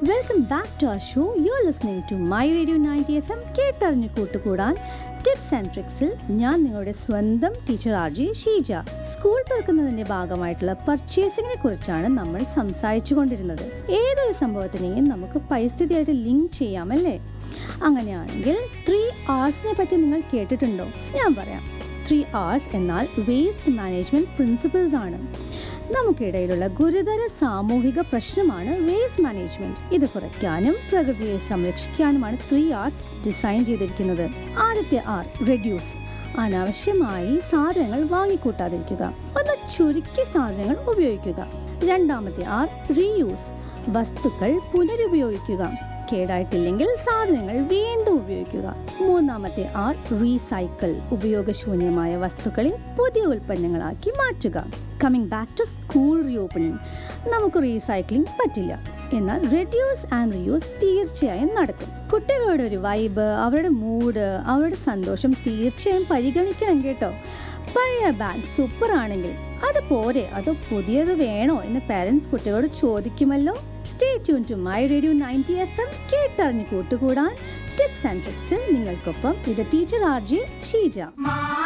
welcome back to our show you are listening to my radio ninety F M കേട്ടറിഞ്ഞു കൂട്ടുകൂടാൻ tips and ട്രിക്സിൽ ഞാൻ നിങ്ങളുടെ സ്വന്തം teacher R G Sheeja school തുറക്കുന്നതിന്റെ ഭാഗമായിട്ടുള്ള പർച്ചേസിങ്ങിനെ കുറിച്ചാണ് നമ്മൾ സംസാരിച്ചു കൊണ്ടിരുന്നത് ഏതൊരു സംഭവത്തിനെയും നമുക്ക് പരിസ്ഥിതിയായിട്ട് ലിങ്ക് ചെയ്യാമല്ലേ അങ്ങനെയാണെങ്കിൽ ത്രീ ആർസിനെ പറ്റി നിങ്ങൾ കേട്ടിട്ടുണ്ടോ ഞാൻ പറയാം ത്രീ ആർസ് എന്നാൽ വേസ്റ്റ് മാനേജ്മെന്റ് പ്രിൻസിപ്പിൾസ് ആണ് നമുക്കിടയിലുള്ള ഗുരുതര സാമൂഹിക പ്രശ്നമാണ് വേസ്റ്റ് മാനേജ്മെന്റ് ഇത് കുറയ്ക്കാനും പ്രകൃതിയെ സംരക്ഷിക്കാനുമാണ് ത്രീ ആർസ് ഡിസൈൻ ചെയ്തിരിക്കുന്നത് ആദ്യത്തെ ആർ റെഡ്യൂസ് അനാവശ്യമായി സാധനങ്ങൾ വാങ്ങിക്കൂട്ടാതിരിക്കുക ഒന്ന് ചുരുക്കിയ സാധനങ്ങൾ ഉപയോഗിക്കുക രണ്ടാമത്തെ ആർ റീയൂസ് വസ്തുക്കൾ പുനരുപയോഗിക്കുക കേടായിട്ടില്ലെങ്കിൽ സാധനങ്ങൾ വീണ്ടും ഉപയോഗിക്കുക മൂന്നാമത്തെ ആർ റീസൈക്കിൾ ഉപയോഗശൂന്യമായ വസ്തുക്കളെ പുതിയ ഉൽപ്പന്നങ്ങളാക്കി മാറ്റുക coming back to school reopening നമുക്ക് റീസൈക്ലിംഗ് പറ്റില്ല എന്നാൽ റെഡ്യൂസ് ആൻഡ് റീയൂസ് തീർച്ചയായും നടക്കും കുട്ടികളുടെ ഒരു വൈബ് അവരുടെ മൂഡ് അവരുടെ സന്തോഷം തീർച്ചയായും പരിഗണിക്കണം കേട്ടോ പഴയ ബാഗ് സൂപ്പർ ആണെങ്കിൽ അത് പോരെ അതോ പുതിയത് വേണോ എന്ന് പാരൻസ് കുട്ടികളോട് ചോദിക്കുമല്ലോ stay tune to my radio ninety F M കേട്ടറിഞ്ഞ് കൂട്ടുകൂടാൻ ടിപ്സ് ആൻഡ് ട്രിക്സിൽ നിങ്ങൾക്കൊപ്പം ഇത് teacher R J Sheeja My